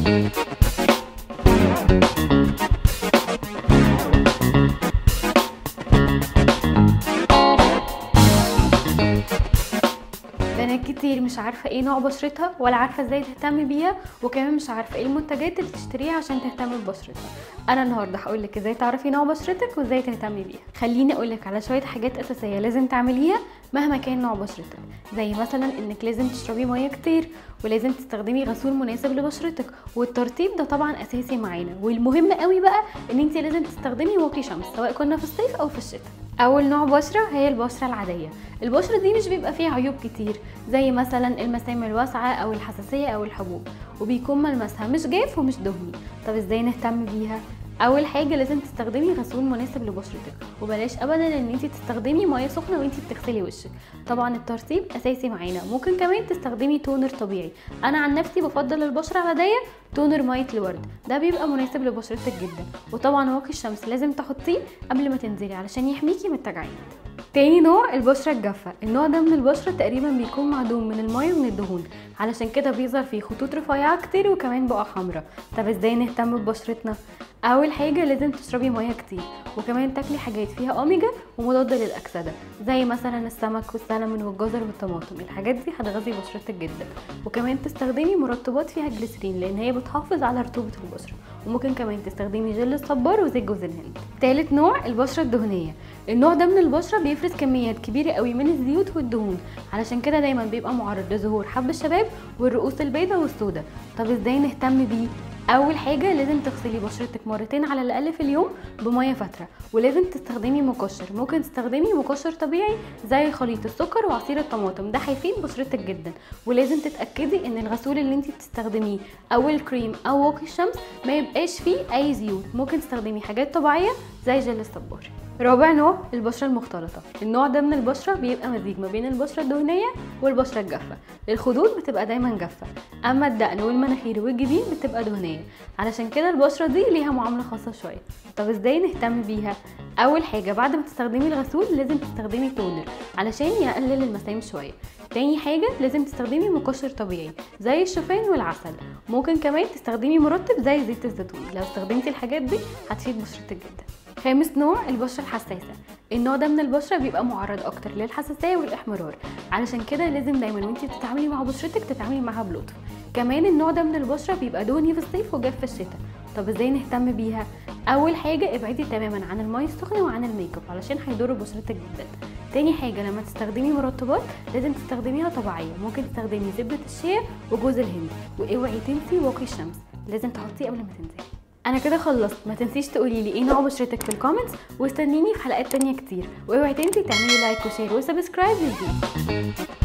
بنات كتير مش عارفة ايه نوع بشرتها ولا عارفة ازاي تهتم بيها وكمان مش عارفة ايه المنتجات اللي تشتريها عشان تهتم ببشرتها انا النهاردة هقولك ازاي تعرفي نوع بشرتك وازاي تهتمي بيها خليني اقولك على شوية حاجات اساسية لازم تعمليها مهما كان نوع بشرتك زي مثلا انك لازم تشربي ميه كتير ولازم تستخدمي غسول مناسب لبشرتك والترطيب ده طبعا اساسي معانا والمهم قوي بقى ان انت لازم تستخدمي واقي شمس سواء كنا في الصيف او في الشتاء اول نوع بشره هي البشره العاديه البشره دي مش بيبقى فيها عيوب كتير زي مثلا المسام الواسعه او الحساسيه او الحبوب وبيكون ملمسها مش جاف ومش دهني طب ازاي نهتم بيها اول حاجه لازم تستخدمي غسول مناسب لبشرتك وبلاش ابدا ان انت تستخدمي ميه سخنه وانت بتغسلي وشك طبعا الترطيب اساسي معانا ممكن كمان تستخدمي تونر طبيعي انا عن نفسي بفضل البشره العاديه تونر ميه الورد ده بيبقى مناسب لبشرتك جدا وطبعا واقي الشمس لازم تحطيه قبل ما تنزلي علشان يحميكي من التجاعيد تاني نوع البشرة الجافة النوع ده من البشرة تقريبا بيكون معدوم من المية ومن الدهون علشان كده بيظهر فيه خطوط رفيعة كتير وكمان بقى حمراء طب ازاي نهتم ببشرتنا اول حاجة لازم تشربي مية كتير وكمان تاكلي حاجات فيها اوميجا ومضادة للاكسدة زي مثلا السمك والسلمون والجزر والطماطم الحاجات دي هتغذي بشرتك جدا وكمان تستخدمي مرطبات فيها جليسرين لان هي بتحافظ على رطوبة البشرة وممكن كمان تستخدمي جل الصبار وزيت جوز الهند تالت نوع البشرة الدهنية النوع ده من البشره بيفرز كميات كبيره قوي من الزيوت والدهون علشان كده دايما بيبقى معرض لظهور حب الشباب والرؤوس البيضاء والسوداء طب ازاي نهتم بيه اول حاجه لازم تغسلي بشرتك مرتين على الاقل في اليوم بميه فتره ولازم تستخدمي مقشر ممكن تستخدمي مقشر طبيعي زي خليط السكر وعصير الطماطم ده هيفيد بشرتك جدا ولازم تتاكدي ان الغسول اللي انت بتستخدميه او الكريم او واقي الشمس ما يبقاش فيه اي زيوت ممكن تستخدمي حاجات طبيعيه زي جل الصبار رابع نوع البشره المختلطه النوع ده من البشره بيبقى مزيج ما بين البشره الدهنيه والبشره الجافه الخدود بتبقى دايما جافه اما الدقن والمناخير والجبين بتبقى دهنيه علشان كده البشره دي ليها معامله خاصه شويه طب ازاي نهتم بيها اول حاجه بعد ما تستخدمي الغسول لازم تستخدمي تونر علشان يقلل المسام شويه تاني حاجه لازم تستخدمي مقشر طبيعي زي الشوفان والعسل ممكن كمان تستخدمي مرطب زي زيت الزيتون لو استخدمتي الحاجات دي هتفيد بشرتك جدا خامس نوع البشره الحساسه النوع ده من البشره بيبقى معرض اكتر للحساسيه والاحمرار علشان كده لازم دايما وانتي بتتعاملي مع بشرتك تتعاملي معاها بلطف كمان النوع ده من البشره بيبقى دهني في الصيف وجاف في الشتاء طب ازاي نهتم بيها اول حاجه ابعدي تماما عن الميه السخنه وعن الميك اب علشان هيضر بشرتك جدا تاني حاجه لما تستخدمي مرطبات لازم تستخدميها طبيعيه ممكن تستخدمي زبده الشيا وجوز الهند واوعي تنسي واقي الشمس لازم تحطيه قبل ما تنزلي انا كده خلصت ما تنسيش تقولي لي ايه نوع بشرتك في الكومنتس واستنيني في حلقات تانية كتير واوعي تنسي تعملي لايك وشير وسبسكرايب للفيديو